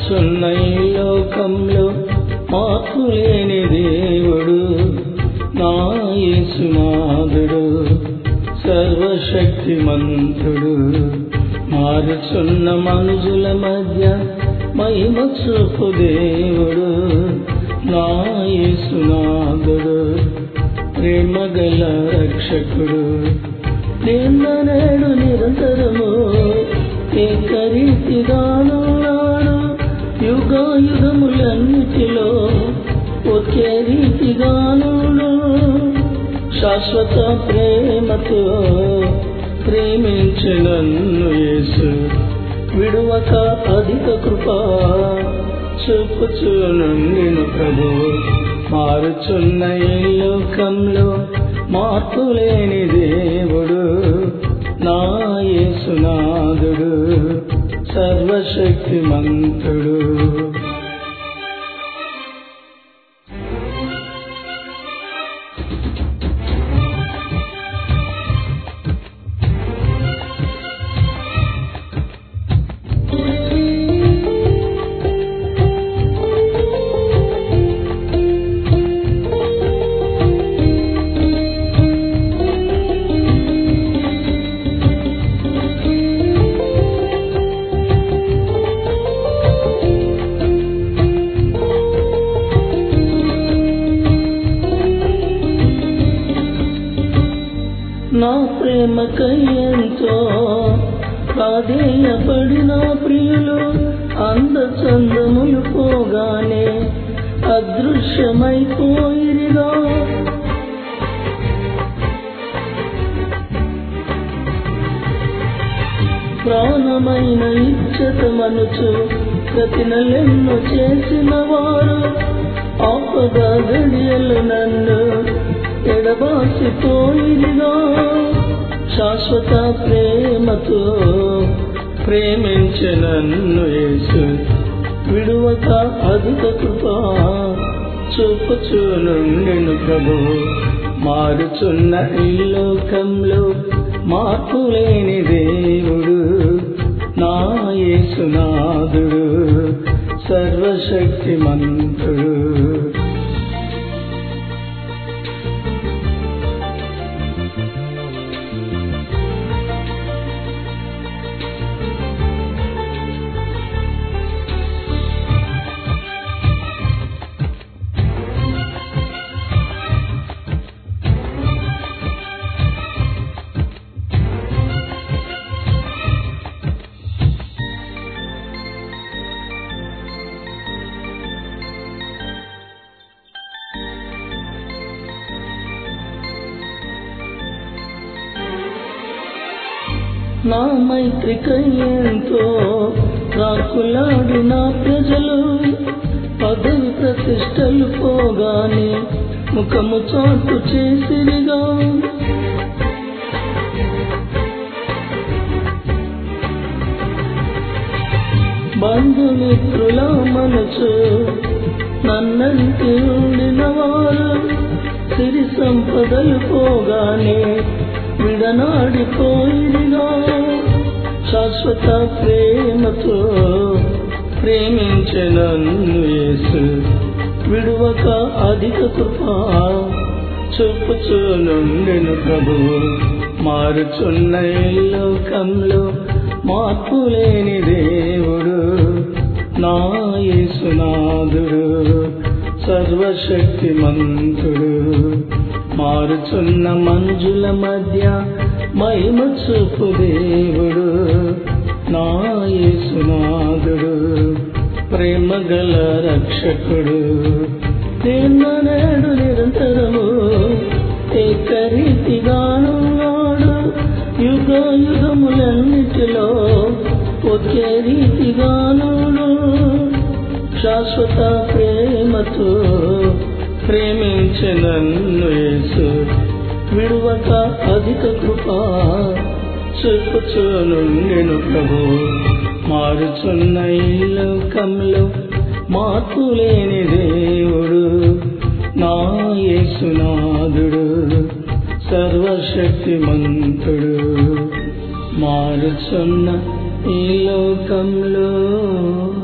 మారుచున్న ఈ లోకంలో మార్పు లేని దేవుడు నా యేసునాథుడు సర్వశక్తిమంతుడు మారుచున్న మనుషుల మధ్య మహిమ చూపు దేవుడు నా యేసునాథుడు ప్రేమగల రక్షకుడు నిన్న నేడు నిరంతరము ఏకరీతిగానున్నాడు యుగాయుగములన్నిటిలో ఒకే రీతిగానుడు శాశ్వత ప్రేమతో ప్రేమించినన్ను యేసు విడువక అధిక కృప చూపుచునుండిను ప్రభు మారుచున్న ఈ లోకంలో మార్పు లేని దేవుడు నా యేసునాథుడు సర్వశక్తిమంతుడు నా ప్రేమకై ఎంతో ప్రాధేయపడిన ప్రియులు అంద చందములు పోగానే అదృశ్యమైపోయిరిగా ప్రాణమైన ఇచ్చత మనుచు ప్రతి నెలెన్నో చేసిన వారు ఆపగా గడియలు నన్ను ఎడబాసిపోయిదిగా శాశ్వత ప్రేమతో ప్రేమించనన్ను యేసు విడువక అధిక కృప చూపుచునుండెను ప్రభు మారుచున్న ఈ లోకంలో మార్పు లేని దేవుడు నా యేసునాథుడు సర్వశక్తిమంతుడు నా మైత్రికై ఎంతో రాకులాడిన ప్రజలు పదవి ప్రతిష్టలు పోగానే ముఖము చాటు చేసిరిగా బంధుమిత్రుల మనసు నన్నంటి ఉండిన వారు సిరి సంపదలు పోగానే విడనాడిపోయిదిగా శాశ్వత ప్రేమతో ప్రేమించనన్ను యేసు విడువక అధిక కృప చూపుచునుండెను ప్రభు మారుచున్న ఈ లోకంలో మార్పు లేని దేవుడు నా యేసునాథుడు సర్వశక్తిమంతుడు మారుచున్న మంజుల మధ్య మహిమ చూపు దేవుడు నా యేసునాథుడు ప్రేమగల రక్షకుడు నిన్న నేడు నిరంతరము ఏకరీతిగానున్నాడు యుగ యుగములన్నిటిలో ఒకే రీతిగానుడు శాశ్వత ప్రేమతో ప్రేమించనన్ను యేసు విడువక అధిక కృప చూపుచునుండెను ప్రభు మారుచున్న ఈ లోకంలో మార్పు లేని దేవుడు నా యేసునాథుడు సర్వశక్తిమంతుడు మారుచున్న ఈ లోకంలో